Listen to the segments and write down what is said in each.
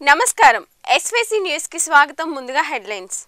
నమస్కారం SVC news కి స్వాగతం ముందుగా హెడ్లైన్స్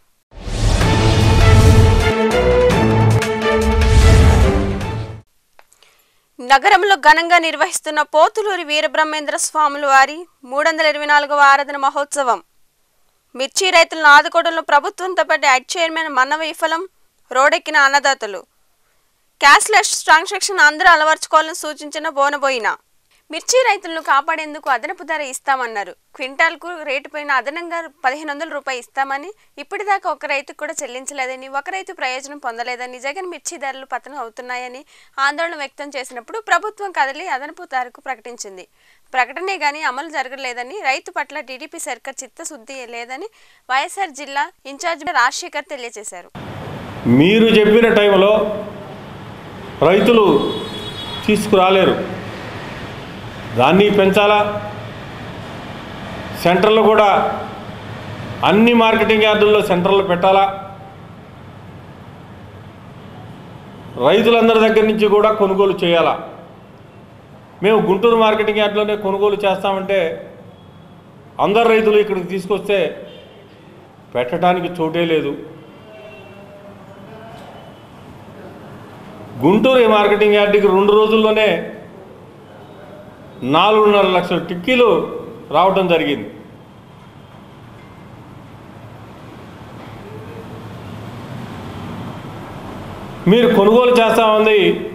నగరంలో ఘనంగా నిర్వహిస్తున్న పోతులూరి వీరబ్రహ్మేంద్ర స్వాముల వారి మూడు వందల ఇరవై నాలుగవ ఆరాధన మహోత్సవం మిర్చి రైతులను ఆదుకోవడంలో ప్రభుత్వంతో పాటు యాడ్ చైర్మన్ మన్న విఫలం రోడెక్కిన అన్నదాతలు క్యాష్లెస్ ట్రాన్సాక్షన్ అందరూ అలవర్చుకోవాలని సూచించిన బోనబోయిన మిర్చి రైతులను కాపాడేందుకు అదనపు ధర ఇస్తామన్నారు క్వింటాల్కు రేటు పైన అదనంగా పదిహేను వందల రూపాయలు ఇస్తామని ఇప్పటిదాకా ఒక రైతుకు కూడా చెల్లించలేదని ఒక రైతు ప్రయోజనం పొందలేదని జగన్ మిర్చి ధరలు పతనం అవుతున్నాయని ఆందోళన వ్యక్తం చేసినప్పుడు ప్రభుత్వం కదిలి అదనపు ధరకు ప్రకటించింది ప్రకటనే గానీ అమలు జరగలేదని రైతు పట్ల టీడీపీ సర్కార్ చిత్తశుద్ధి లేదని వైఎస్ఆర్ జిల్లా ఇన్ఛార్జ్ రాజశేఖర్ తెలియజేశారు మీరు చెప్పిన టైంలో రైతులు తీసుకురాలేరు దాన్ని పెంచాలా సెంటర్లు కూడా అన్ని మార్కెటింగ్ యార్డుల్లో సెంటర్లు పెట్టాలా రైతులందరి దగ్గర నుంచి కూడా కొనుగోలు చేయాలా మేము గుంటూరు మార్కెటింగ్ యార్డ్లోనే కొనుగోలు చేస్తామంటే అందరు రైతులు ఇక్కడికి తీసుకొస్తే పెట్టడానికి చోటే లేదు గుంటూరు మార్కెటింగ్ యార్డుకి రెండు రోజుల్లోనే నాలుగున్నర లక్షల టిక్కీలు రావటం జరిగింది మీరు కొనుగోలు చేస్తామంది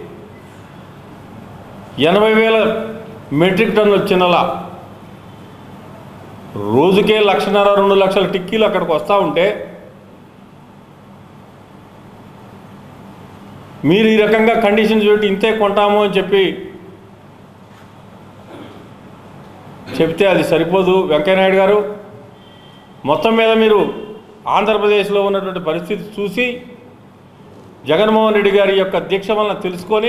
ఎనభై వేల మెట్రిక్ టన్నుల చిన్నలా రోజుకే లక్షన్నర రెండు లక్షల టిక్కీలు అక్కడికి వస్తూ ఉంటే మీరు ఈ రకంగా కండిషన్స్ పెట్టి ఇంతే కొంటాము అని చెప్పి చెప్తే అది సరిపోదు వెంకయ్యనాయుడు గారు మొత్తం మీద మీరు ఆంధ్రప్రదేశ్లో ఉన్నటువంటి పరిస్థితి చూసి జగన్మోహన్ రెడ్డి గారి యొక్క దీక్ష వలన తెలుసుకొని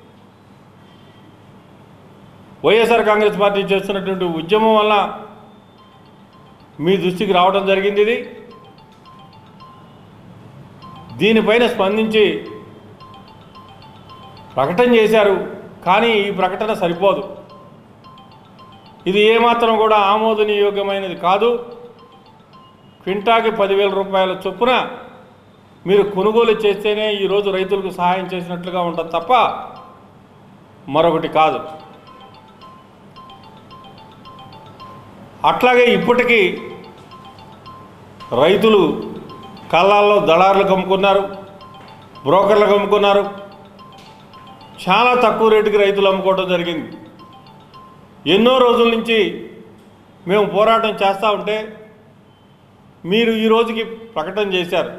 వైఎస్ఆర్ కాంగ్రెస్ పార్టీ చేస్తున్నటువంటి ఉద్యమం వల్ల మీ దృష్టికి రావడం జరిగింది ఇది దీనిపైన స్పందించి ప్రకటన చేశారు కానీ ఈ ప్రకటన సరిపోదు ఇది ఏమాత్రం కూడా ఆమోదనీయోగ్యమైనది కాదు క్వింటాకి పదివేల రూపాయల చొప్పున మీరు కొనుగోలు చేస్తేనే ఈరోజు రైతులకు సహాయం చేసినట్లుగా ఉంటుంది తప్ప మరొకటి కాదు అట్లాగే ఇప్పటికీ రైతులు కళ్ళాల్లో దళారులకు అమ్ముకున్నారు బ్రోకర్లకు అమ్ముకున్నారు చాలా తక్కువ రేటుకి రైతులు అమ్ముకోవడం జరిగింది ఎన్నో రోజుల నుంచి మేము పోరాటం చేస్తూ ఉంటే మీరు ఈ రోజుకి ప్రకటన చేశారు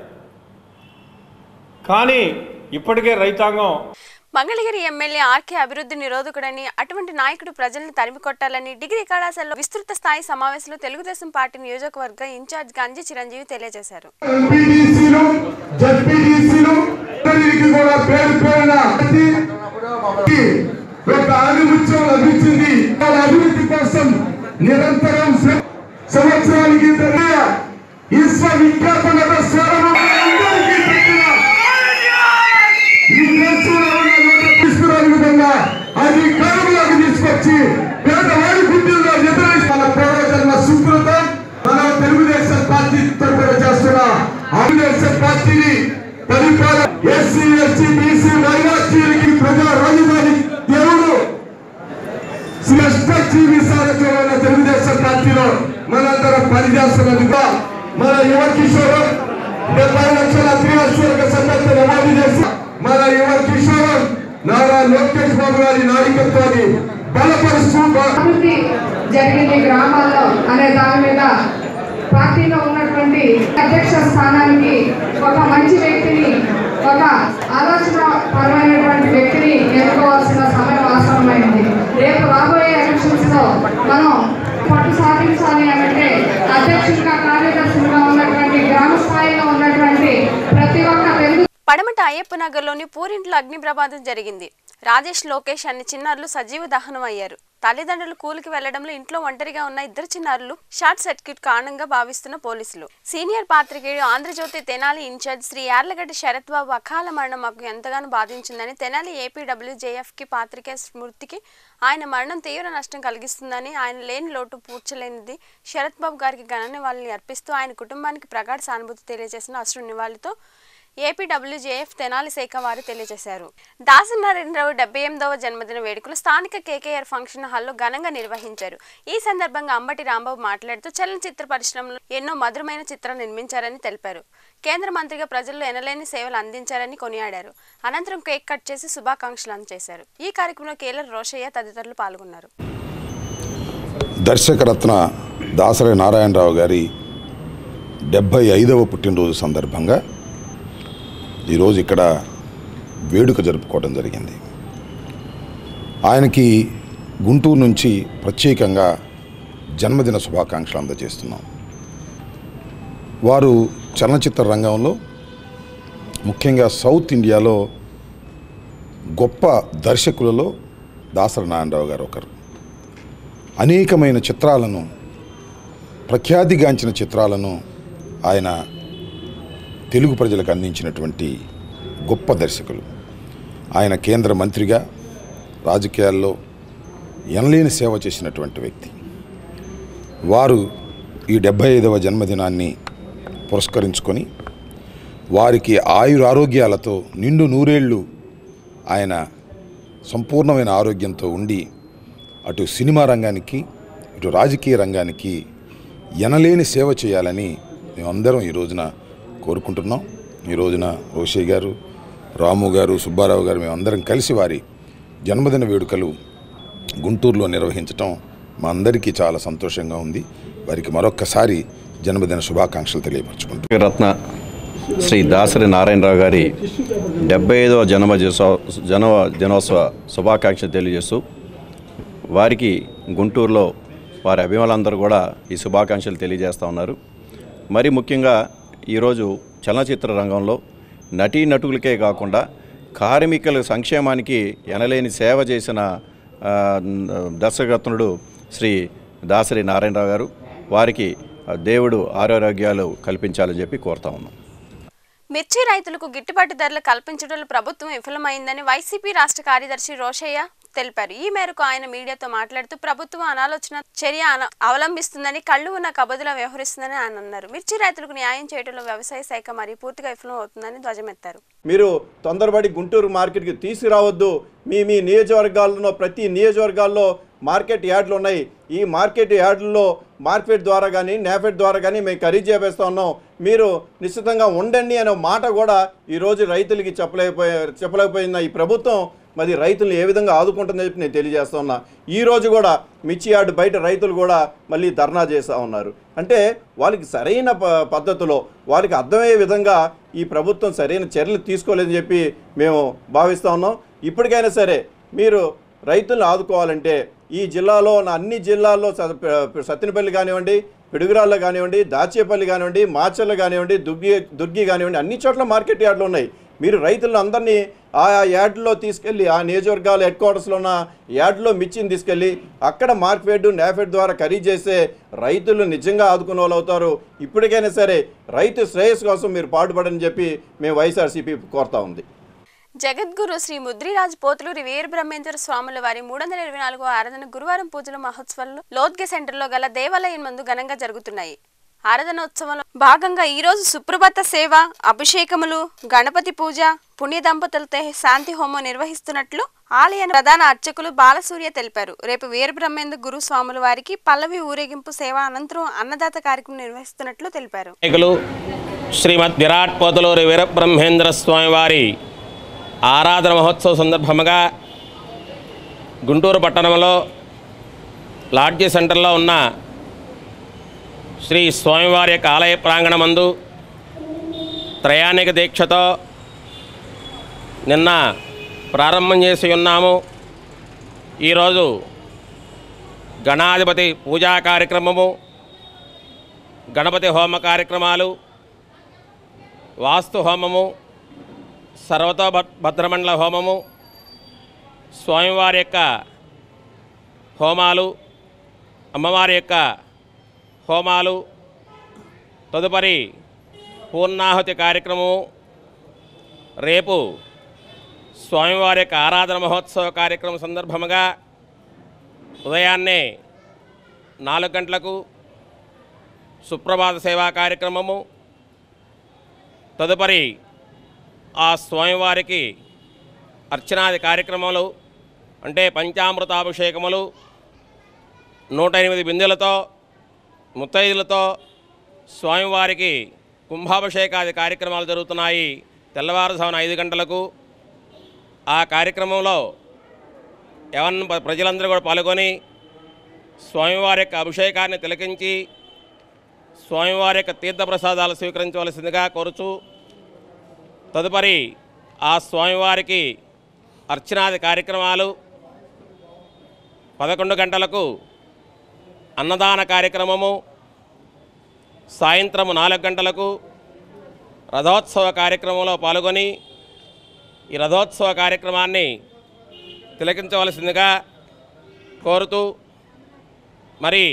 కానీ ఇప్పటికే రైతాంగం మంగళగిరి ఎమ్మెల్యే ఆర్కే అభివృద్ధి నిరోధకుడని అటువంటి నాయకుడు ప్రజలను తరిమి కొట్టాలని డిగ్రీ కళాశాలలో విస్తృత స్థాయి సమావేశంలో తెలుగుదేశం పార్టీ నియోజకవర్గ ఇన్ఛార్జ్ గంజి చిరంజీవి తెలియజేశారు ఎంపీడీసీలు జడ్పీడీసీలు వీరికి కూడా పేరు పేరున ప్రతి ఒక ఆధిపత్యం లభించింది వాళ్ళ అభివృద్ధి కోసం నిరంతరం శ్ర- సంవత్సరానికి జరిగే విశ్వవిఖ్యాత నట స్వరము అందరికీ పెట్టిన ఈ దేశంలో ఉన్న నూట తీసుకురాని విధంగా అది కరువులోకి తీసుకొచ్చి పేదవాడి బుద్ధిలో ఎదురై మన పూర్వజన్మ సుకృతం మన తెలుగుదేశం పార్టీ తరఫున చేస్తున్న తెలుగుదేశం పార్టీని పరిపాలన ఎస్సీ ఎస్టీ బీసీ మైనార్టీలకి ప్రజా రాజధాని దేవుడు శ్రేష్ఠజీవి సారథ్యంలో తెలుగుదేశం పార్టీలో మనందరం పనిచేస్తున్నదిగా మన యువ కిషోరం డెబ్బై లక్షల త్రివర్షులకు సభ్యత్వం నమోదు చేసి మన యువ కిషోరం నారా లోకేష్ బాబు గారి నాయకత్వాన్ని బలపరుస్తూ బ- అభివృద్ధి జరిగింది గ్రామాల్లో అనే దాని మీద పార్టీలో ఉన్నటువంటి అధ్యక్ష స్థానానికి ఒక మంచి వ్యక్తిని ఒక ఆలోచన పరమైనటువంటి వ్యక్తిని ఎన్నుకోవాల్సిన సమయం ఆసన్నమైంది రేపు రాబోయే ఎలక్షన్స్ లో మనం పట్టు సాధించాలి అంటే అధ్యక్షుడిగా కార్యదర్శులుగా ఉన్నటువంటి గ్రామ స్థాయిలో ఉన్నటువంటి ప్రతి ఒక్క తెలుగు పడమట అయ్యప్ప నగర్లోని పూరింట్లో అగ్ని ప్రమాదం జరిగింది రాజేష్ లోకేష్ అనే చిన్నారులు సజీవ దహనం అయ్యారు తల్లిదండ్రులు కూలికి వెళ్లడంలో ఇంట్లో ఒంటరిగా ఉన్న ఇద్దరు చిన్నారులు షార్ట్ సర్క్యూట్ కారణంగా భావిస్తున్న పోలీసులు సీనియర్ పాత్రికేయుడు ఆంధ్రజ్యోతి తెనాలి ఇన్ఛార్జ్ శ్రీ యార్లగడ్డ శరత్ బాబు అకాల మరణం మాకు ఎంతగానో బాధించిందని తెనాలి ఏపీడబ్ల్యూజేఎఫ్ కి పాత్రికేయ స్మృతికి ఆయన మరణం తీవ్ర నష్టం కలిగిస్తుందని ఆయన లేని లోటు పూడ్చలేనిది శరత్ బాబు గారికి ఘన నివాళులు అర్పిస్తూ ఆయన కుటుంబానికి ప్రగాఢ సానుభూతి తెలియజేసిన అశ్రు నివాళితో ఏపీడబ్ల్యూజేఎఫ్ తెనాలి శాఖ వారు తెలియజేశారు దాసనారాయణరావు డెబ్బై ఎనిమిదవ జన్మదిన వేడుకలు స్థానిక కేకేఆర్ ఫంక్షన్ హాల్లో ఘనంగా నిర్వహించారు ఈ సందర్భంగా అంబటి రాంబాబు మాట్లాడుతూ చలనచిత్ర పరిశ్రమలో ఎన్నో మధురమైన చిత్రాలు నిర్మించారని తెలిపారు కేంద్ర మంత్రిగా ప్రజల్లో ఎనలేని సేవలు అందించారని కొనియాడారు అనంతరం కేక్ కట్ చేసి శుభాకాంక్షలు అందజేశారు ఈ కార్యక్రమంలో కేఎల్ రోషయ్య తదితరులు పాల్గొన్నారు దర్శకరత్న దాసరి నారాయణరావు గారి డెబ్భై ఐదవ పుట్టినరోజు సందర్భంగా ఈరోజు ఇక్కడ వేడుక జరుపుకోవడం జరిగింది ఆయనకి గుంటూరు నుంచి ప్రత్యేకంగా జన్మదిన శుభాకాంక్షలు అందజేస్తున్నాం వారు చలనచిత్ర రంగంలో ముఖ్యంగా సౌత్ ఇండియాలో గొప్ప దర్శకులలో దాసరి నారాయణరావు గారు ఒకరు అనేకమైన చిత్రాలను ప్రఖ్యాతిగాంచిన చిత్రాలను ఆయన తెలుగు ప్రజలకు అందించినటువంటి గొప్ప దర్శకులు ఆయన కేంద్ర మంత్రిగా రాజకీయాల్లో ఎనలేని సేవ చేసినటువంటి వ్యక్తి వారు ఈ డెబ్భై ఐదవ జన్మదినాన్ని పురస్కరించుకొని వారికి ఆయురారోగ్యాలతో నిండు నూరేళ్ళు ఆయన సంపూర్ణమైన ఆరోగ్యంతో ఉండి అటు సినిమా రంగానికి ఇటు రాజకీయ రంగానికి ఎనలేని సేవ చేయాలని మేమందరం ఈ రోజున కోరుకుంటున్నాం ఈ రోజున రోషయ్య గారు రాము గారు సుబ్బారావు గారు మేమందరం కలిసి వారి జన్మదిన వేడుకలు గుంటూరులో నిర్వహించటం మా అందరికీ చాలా సంతోషంగా ఉంది వారికి మరొక్కసారి జన్మదిన శుభాకాంక్షలు తెలియపరచుకుంటున్నాం రత్న శ్రీ దాసరి నారాయణరావు గారి డెబ్బై ఐదవ జన్మ జన్మ దినోత్సవ శుభాకాంక్షలు తెలియజేస్తూ వారికి గుంటూరులో వారి అభిమానులందరూ కూడా ఈ శుభాకాంక్షలు తెలియజేస్తూ ఉన్నారు మరి ముఖ్యంగా ఈరోజు చలనచిత్ర రంగంలో నటీ నటులకే కాకుండా కార్మికుల సంక్షేమానికి ఎనలేని సేవ చేసిన ఆ, దర్శకత్నుడు శ్రీ దాసరి నారాయణరావు గారు వారికి ఆ, దేవుడు ఆరోగ్యాలు కల్పించాలని చెప్పి కోరుతా ఉన్నాం మిర్చి రైతులకు గిట్టుబాటు ధరలు కల్పించడంలో ప్రభుత్వం విఫలమైందని వైసీపీ రాష్ట్ర కార్యదర్శి రోషయ్య తెలిపారు ఈ మేరకు ఆయన మీడియాతో మాట్లాడుతూ ప్రభుత్వం అనాలోచన చర్య అన- అవలంబిస్తుందని కళ్ళు ఉన్న కబదులా వ్యవహరిస్తుందని ఆయన అన్నారు మిర్చి రైతులకు న్యాయం చేయడంలో వ్యవసాయ శాఖ మరియు పూర్తిగా విఫలం అవుతుందని ధ్వజమెత్తారు మీరు తొందరపడి గుంటూరు మార్కెట్కి తీసుకురావద్దు మీ మీ నియోజకవర్గాల్లో ప్రతి నియోజకవర్గాల్లో మార్కెట్ యార్డ్లు ఉన్నాయి ఈ మార్కెట్ యార్డుల్లో మార్కెట్ ద్వారా కానీ నేఫెడ్ ద్వారా కానీ మేము ఖరీదు చేపేస్తా ఉన్నాం మీరు నిశ్చితంగా ఉండండి అనే మాట కూడా ఈరోజు రైతులకి చెప్పలేకపోయే చెప్పలేకపోయిన ఈ ప్రభుత్వం మరి రైతులను ఏ విధంగా ఆదుకుంటుందని చెప్పి నేను తెలియజేస్తా ఉన్నా ఈ రోజు కూడా మిర్చి యార్డు బయట రైతులు కూడా మళ్ళీ ధర్నా చేస్తూ ఉన్నారు అంటే వాళ్ళకి సరైన ప- పద్ధతిలో వాళ్ళకి అర్థమయ్యే విధంగా ఈ ప్రభుత్వం సరైన చర్యలు తీసుకోలేదని చెప్పి మేము భావిస్తూ ఉన్నాం ఇప్పటికైనా సరే మీరు రైతులను ఆదుకోవాలంటే ఈ జిల్లాలో ఉన్న అన్ని జిల్లాల్లో స- ప- సత్తెనపల్లి కానివ్వండి పిడుగురాళ్ళ కానివ్వండి దాచేపల్లి కానివ్వండి మాచర్ల కానివ్వండి దుర్గి దుర్గి కానివ్వండి అన్ని చోట్ల మార్కెట్ యార్డులు ఉన్నాయి మీరు రైతులను అందరినీ ఆ యార్డులో తీసుకెళ్ళి ఆ నియోజకవర్గాల హెడ్ క్వార్టర్స్లో ఉన్న యార్డులో మిర్చిని తీసుకెళ్ళి అక్కడ మార్కెట్ నాఫెడ్ ద్వారా ఖరీదు చేస్తే రైతులు నిజంగా ఆదుకునే వాళ్ళు అవుతారు ఇప్పటికైనా సరే రైతు శ్రేయస్సు కోసం మీరు పాటుపడని చెప్పి మేము వైఎస్ఆర్సీపీ కోరుతా ఉంది జగద్గురు శ్రీ ముద్రిరాజ్ పోతులూరి వీర బ్రహ్మేంద్ర స్వాముల వారి మూడు వందల ఇరవై నాలుగో ఆరాధన గురువారం పూజల మహోత్సవంలో లోద్గె సెంటర్లో గల దేవాలయం మందు ఘనంగా జరుగుతున్నాయి ఆరాధనోత్సవంలో భాగంగా ఈరోజు సుప్రభాత సేవ అభిషేకములు గణపతి పూజ పుణ్య దంపతులతో శాంతి హోమం నిర్వహిస్తున్నట్లు ఆలయ ప్రధాన అర్చకులు బాలసూర్య తెలిపారు రేపు వీరబ్రహ్మేంద్ర గురు స్వాముల వారికి పల్లవి ఊరేగింపు సేవ అనంతరం అన్నదాత కార్యక్రమం నిర్వహిస్తున్నట్లు తెలిపారు నాయకులు శ్రీమద్ విరాట్ పోతలూరి వీరబ్రహ్మేంద్ర స్వామి వారి ఆరాధన మహోత్సవ సందర్భముగా గుంటూరు పట్టణంలో లాడ్జీ సెంటర్లో ఉన్న శ్రీ స్వామివారి యొక్క ఆలయ ప్రాంగణమందు త్రయాణిక దీక్షతో నిన్న ప్రారంభం చేసి ఉన్నాము ఈరోజు గణాధిపతి పూజా కార్యక్రమము గణపతి హోమ కార్యక్రమాలు వాస్తు హోమము సర్వతో భ- భద్రమండల హోమము స్వామివారి యొక్క హోమాలు అమ్మవారి యొక్క హోమాలు తదుపరి పూర్ణాహుతి కార్యక్రమము రేపు స్వామివారి యొక్క ఆరాధన మహోత్సవ కార్యక్రమం సందర్భముగా ఉదయాన్నే నాలుగు గంటలకు సుప్రభాత సేవా కార్యక్రమము తదుపరి ఆ స్వామివారికి అర్చనాది కార్యక్రమాలు అంటే పంచామృతాభిషేకములు నూట ఎనిమిది బిందెలతో ముత్తైదులతో స్వామివారికి కుంభాభిషేకాది కార్యక్రమాలు జరుగుతున్నాయి తెల్లవారుజామున ఐదు గంటలకు ఆ కార్యక్రమంలో ఎవరిని ప్రజలందరూ కూడా పాల్గొని స్వామివారి యొక్క అభిషేకాన్ని తిలకించి స్వామివారి యొక్క తీర్థప్రసాదాలు స్వీకరించవలసిందిగా కోరుచు తదుపరి ఆ స్వామివారికి అర్చనాది కార్యక్రమాలు పదకొండు గంటలకు అన్నదాన కార్యక్రమము సాయంత్రము నాలుగు గంటలకు రథోత్సవ కార్యక్రమంలో పాల్గొని ఈ రథోత్సవ కార్యక్రమాన్ని తిలకించవలసిందిగా కోరుతూ మరి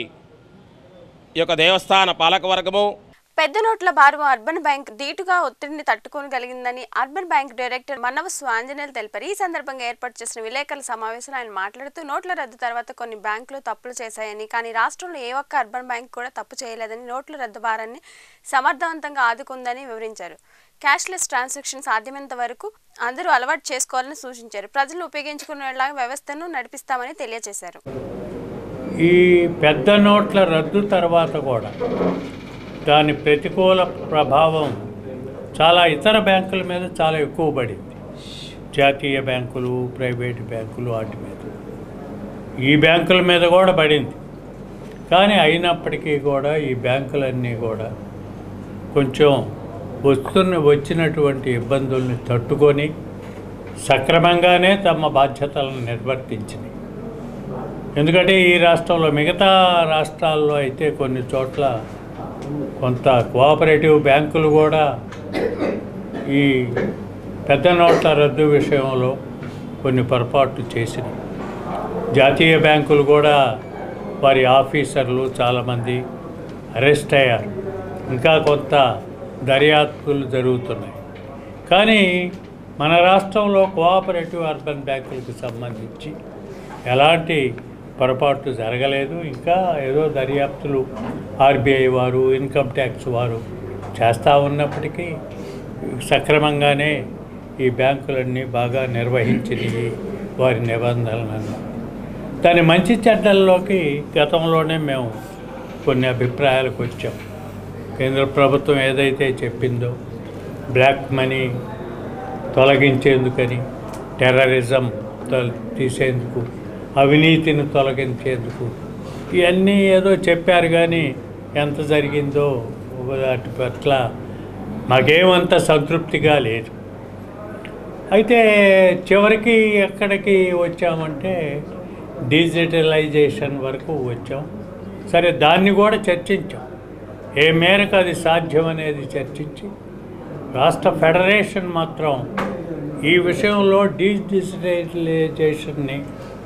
ఈ యొక్క దేవస్థాన పాలకవర్గము పెద్ద నోట్ల భారం అర్బన్ బ్యాంక్ ధీటుగా ఒత్తిడిని తట్టుకోగలిగిందని urban bank director Mannava Swanjaneyulu తెలిపారు ఈ సందర్భంగా ఏర్పాటు చేసిన విలేకరుల సమావేశంలో ఆయన మాట్లాడుతూ నోట్ల రద్దు తర్వాత కొన్ని బ్యాంకులు తప్పులు చేశాయని కానీ రాష్ట్రంలో ఏ ఒక్క అర్బన్ బ్యాంక్ కూడా తప్పు చేయలేదని నోట్ల రద్దు భారాన్ని సమర్థవంతంగా ఆదుకుందని వివరించారు క్యాష్లెస్ ట్రాన్సాక్షన్ సాధ్యమైనంత వరకు అందరూ అలవాటు చేసుకోవాలని సూచించారు ప్రజలు ఉపయోగించుకునేలాగా వ్యవస్థను నడిపిస్తామని తెలియజేశారు ఈ పెద్ద నోట్ల రద్దు తర్వాత కూడా దాని ప్రతికూల ప్రభావం చాలా ఇతర బ్యాంకుల మీద చాలా ఎక్కువ పడింది జాతీయ బ్యాంకులు ప్రైవేట్ బ్యాంకులు వాటి మీద ఈ బ్యాంకుల మీద కూడా పడింది కానీ అయినప్పటికీ కూడా ఈ బ్యాంకులన్నీ కూడా కొంచెం వస్తున్న వచ్చినటువంటి ఇబ్బందుల్ని తట్టుకొని సక్రమంగానే తమ బాధ్యతలను నిర్వర్తించినాయి ఎందుకంటే ఈ రాష్ట్రంలో మిగతా రాష్ట్రాల్లో అయితే కొన్ని చోట్ల కొంత కోఆపరేటివ్ బ్యాంకులు కూడా ఈ పెద్ద నోట్ల రద్దు విషయంలో కొన్ని పొరపాట్లు చేసినాయి జాతీయ బ్యాంకులు కూడా వారి ఆఫీసర్లు చాలామంది అరెస్ట్ అయ్యారు ఇంకా కొంత దర్యాప్తులు జరుగుతున్నాయి కానీ మన రాష్ట్రంలో కోఆపరేటివ్ అర్బన్ బ్యాంకులకు సంబంధించి ఎలాంటి పొరపాట్లు జరగలేదు ఇంకా ఏదో దర్యాప్తులు ఆర్బీఐ వారు ఇన్కమ్ ట్యాక్స్ వారు చేస్తూ ఉన్నప్పటికీ సక్రమంగానే ఈ బ్యాంకులన్నీ బాగా నిర్వహించినవి వారి నిబంధనలను దాని మంచి చెడ్డల్లోకి గతంలోనే మేము కొన్ని అభిప్రాయాలకు వచ్చాం కేంద్ర ప్రభుత్వం ఏదైతే చెప్పిందో బ్లాక్ మనీ తొలగించేందుకని టెర్రరిజం తొల తీసేందుకు అవినీతిని తొలగించేందుకు ఇవన్నీ ఏదో చెప్పారు కానీ ఎంత జరిగిందో వాటి పట్ల మాకేమంత సంతృప్తిగా లేదు అయితే చివరికి ఎక్కడికి వచ్చామంటే డిజిటలైజేషన్ వరకు వచ్చాం సరే దాన్ని కూడా చర్చించాం ఏ మేరకు అది సాధ్యం అనేది చర్చించి రాష్ట్ర ఫెడరేషన్ మాత్రం ఈ విషయంలో డిజిటలైజేషన్ని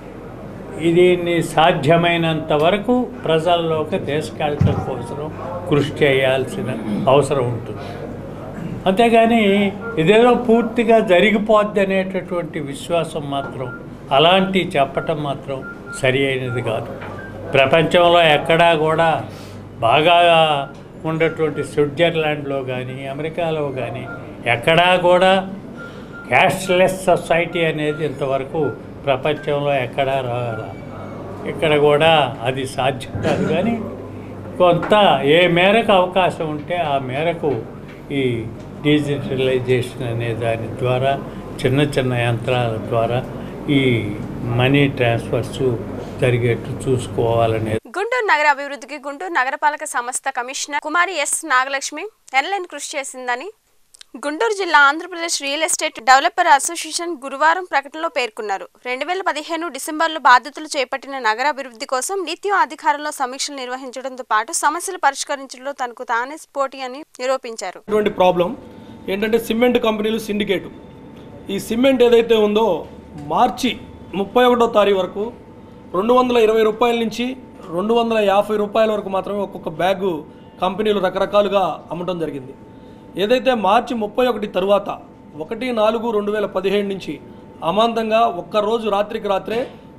దీన్ని సాధ్యమైనంత వరకు ప్రజల్లోకి తీసుకెళ్ళటం కోసం కృషి చేయాల్సిన అవసరం ఉంటుంది అంతేగాని ఇదేదో పూర్తిగా జరిగిపోద్ది అనేటటువంటి విశ్వాసం మాత్రం అలాంటి చెప్పటం మాత్రం సరి అయినది కాదు ప్రపంచంలో ఎక్కడా కూడా బాగా ఉన్నటువంటి స్విట్జర్లాండ్లో కానీ అమెరికాలో కానీ ఎక్కడా కూడా క్యాష్లెస్ సొసైటీ అనేది ఇంతవరకు ప్రపంచంలో ఎక్కడా రావాల ఇక్కడ కూడా అది సాధ్యం కాదు కానీ కొంత ఏ మేరకు అవకాశం ఉంటే ఆ మేరకు ఈ డిజిటలైజేషన్ అనే దాని ద్వారా చిన్న చిన్న యంత్రాల ద్వారా ఈ మనీ ట్రాన్స్ఫర్స్ జరిగేట్టు చూసుకోవాలనే గుంటూరు నగర అభివృద్ధికి గుంటూరు నగరపాలక సంస్థ కమిషనర్ కుమారి ఎస్ నాగలక్ష్మి ఎన్లైన్ కృషి చేసిందని గుంటూరు జిల్లా Andhra Pradesh real estate developer association గురువారం ప్రకటనలో పేర్కొన్నారు రెండు వేల పదిహేను డిసెంబర్లో బాధ్యతలు చేపట్టిన నగర అభివృద్ధి కోసం నిత్యం అధికారంలో సమీక్షలు నిర్వహించడంతో పాటు సమస్యలు పరిష్కరించడంలో తనకు తానే స్పోటీ అని నిరూపించారు ఇటువంటి ప్రాబ్లం ఏంటంటే సిమెంట్ కంపెనీలు సిండికేటు ఈ సిమెంట్ ఏదైతే ఉందో మార్చి ముప్పై ఒకటో తారీఖు వరకు రెండు వందల ఇరవై రూపాయల నుంచి రెండు వందల యాభై రూపాయల వరకు మాత్రమే ఒక్కొక్క బ్యాగు కంపెనీలు రకరకాలుగా అమ్మటం జరిగింది ఏదైతే మార్చి ముప్పై ఒకటి తరువాత ఒకటి నాలుగు రెండు వేల పదిహేడు నుంచి అమాంతంగా ఒక్క రోజు రాత్రికి రాత్రే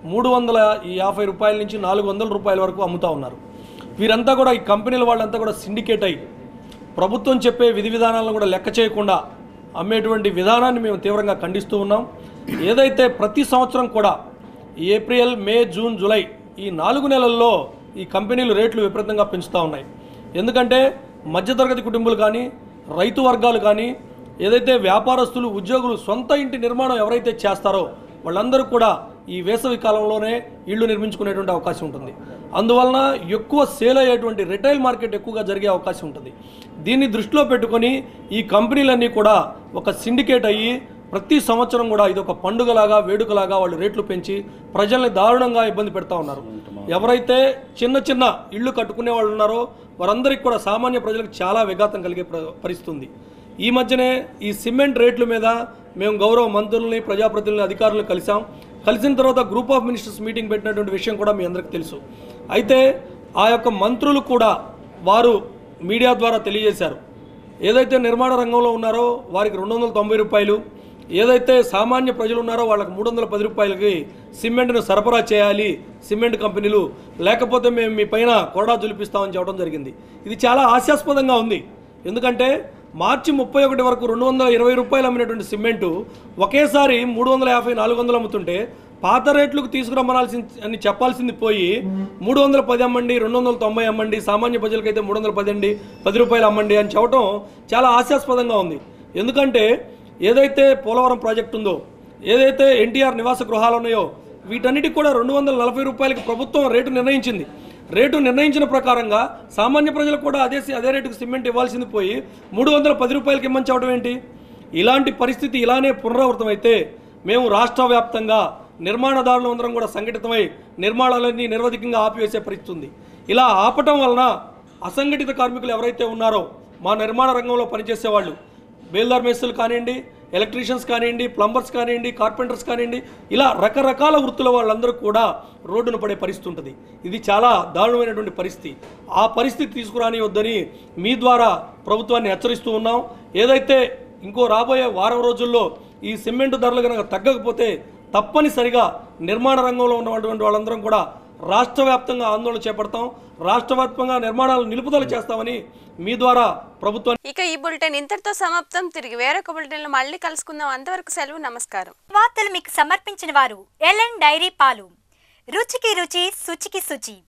మూడు వందల యాభై రూపాయల నుంచి నాలుగు వందల రూపాయల వరకు అమ్ముతా ఉన్నారు వీరంతా కూడా ఈ కంపెనీల వాళ్ళంతా కూడా సిండికేట్ అయ్యి ప్రభుత్వం చెప్పే విధి విధానాలను కూడా లెక్క చేయకుండా అమ్మేటువంటి విధానాన్ని మేము తీవ్రంగా ఖండిస్తూ ఉన్నాం ఏదైతే ప్రతి సంవత్సరం కూడా ఏప్రిల్ మే జూన్ జూలై ఈ నాలుగు నెలల్లో ఈ కంపెనీలు రేట్లు విపరీతంగా పెంచుతూ ఉన్నాయి ఎందుకంటే మధ్యతరగతి కుటుంబాలు కానీ రైతు వర్గాలు కానీ ఏదైతే వ్యాపారస్తులు ఉద్యోగులు సొంత ఇంటి నిర్మాణం ఎవరైతే చేస్తారో వాళ్ళందరూ కూడా ఈ వేసవి కాలంలోనే ఇళ్ళు నిర్మించుకునేటువంటి అవకాశం ఉంటుంది అందువలన ఎక్కువ సేల్ అయ్యేటువంటి రిటైల్ మార్కెట్ ఎక్కువగా జరిగే అవకాశం ఉంటుంది దీన్ని దృష్టిలో పెట్టుకొని ఈ కంపెనీలన్నీ కూడా ఒక సిండికేట్ అయ్యి ప్రతి సంవత్సరం కూడా ఇది ఒక పండుగలాగా వేడుకలాగా వాళ్ళు రేట్లు పెంచి ప్రజల్ని దారుణంగా ఇబ్బంది పెడతా ఉన్నారు ఎవరైతే చిన్న చిన్న ఇళ్ళు కట్టుకునే వాళ్ళు ఉన్నారో వారందరికీ కూడా సామాన్య ప్రజలకు చాలా విఘాతం కలిగే ప్ర- పరిస్థితి ఉంది ఈ మధ్యనే ఈ సిమెంట్ రేట్ల మీద మేము గౌరవ మంత్రుల్ని ప్రజాప్రతినిధులని అధికారులను కలిసాం కలిసిన తర్వాత గ్రూప్ ఆఫ్ మినిస్టర్స్ మీటింగ్ పెట్టినటువంటి విషయం కూడా మీ అందరికీ తెలుసు అయితే ఆ యొక్క మంత్రులు కూడా వారు మీడియా ద్వారా తెలియజేశారు ఏదైతే నిర్మాణ రంగంలో ఉన్నారో వారికి రెండు వందల తొంభై రూపాయలు ఏదైతే సామాన్య ప్రజలు ఉన్నారో వాళ్ళకి మూడు వందల పది రూపాయలకి సిమెంట్ను సరఫరా చేయాలి సిమెంట్ కంపెనీలు లేకపోతే మేము మీ పైన కొరడా జులిపిస్తామని చెప్పడం జరిగింది ఇది చాలా హాస్యాస్పదంగా ఉంది ఎందుకంటే మార్చి ముప్పై ఒకటి వరకు రెండు వందల ఇరవై రూపాయలు అమ్మినటువంటి సిమెంటు ఒకేసారి మూడు వందల యాభై నాలుగు వందలు అమ్ముతుంటే పాత రేట్లకు తీసుకురమ్మనాల్సి అని చెప్పాల్సింది పోయి మూడు వందల పది అమ్మండి రెండు వందల తొంభై అమ్మండి సామాన్య ప్రజలకైతే మూడు వందల పది అండి పది రూపాయలు అమ్మండి అని చెప్పడం చాలా హాస్యాస్పదంగా ఉంది ఎందుకంటే ఏదైతే పోలవరం ప్రాజెక్టు ఉందో ఏదైతే ఎన్టీఆర్ నివాస గృహాలు ఉన్నాయో వీటన్నిటికి కూడా రెండు వందల నలభై రూపాయలకి ప్రభుత్వం రేటు నిర్ణయించింది రేటు నిర్ణయించిన ప్రకారంగా సామాన్య ప్రజలకు కూడా అదే అదే రేటుకు సిమెంట్ ఇవ్వాల్సింది పోయి మూడు వందల పది రూపాయలకి ఇమ్మని చెప్పడం ఏంటి ఇలాంటి పరిస్థితి ఇలానే పునరావృతం అయితే మేము రాష్ట్ర వ్యాప్తంగా నిర్మాణదారులు అందరం కూడా సంఘటితమై నిర్మాణాలన్నీ నిరవధికంగా ఆపివేసే పరిస్థితి ఉంది ఇలా ఆపటం వలన అసంఘటిత కార్మికులు ఎవరైతే ఉన్నారో మా నిర్మాణ రంగంలో పనిచేసే వాళ్ళు బేల్దార్ మేస్తులు కానివ్వండి ఎలక్ట్రీషియన్స్ కానివ్వండి ప్లంబర్స్ కానివ్వండి కార్పెంటర్స్ కానివ్వండి ఇలా రకరకాల వృత్తుల వాళ్ళందరూ కూడా రోడ్డున పడే పరిస్థితి ఉంటుంది ఇది చాలా దారుణమైనటువంటి పరిస్థితి ఆ పరిస్థితి తీసుకురాని వద్దని మీ ద్వారా ప్రభుత్వాన్ని హెచ్చరిస్తూ ఉన్నాం ఏదైతే ఇంకో రాబోయే వారం రోజుల్లో ఈ సిమెంట్ ధరలు కనుక తగ్గకపోతే తప్పనిసరిగా నిర్మాణ రంగంలో ఉన్నటువంటి వాళ్ళందరం కూడా రాష్ట్ర వ్యాప్తంగా ఆందోళన చేపడతాం రాష్ట్ర వ్యాప్తంగా నిర్మాణాలు నిలుపుదల చేస్తామని మీ ద్వారా ప్రభుత్వాన్ని ఇక ఈ బులెటిన్ ఇంతటితో సమాప్తం తిరిగి వేరొక బులెటిన్లో మళ్ళీ కలుసుకుందాం అంతవరకు సెలవు నమస్కారం వార్తలు మీకు సమర్పించిన వారు ఎల్ఎన్ డైరీ పాలు రుచికి రుచి శుచికి శుచి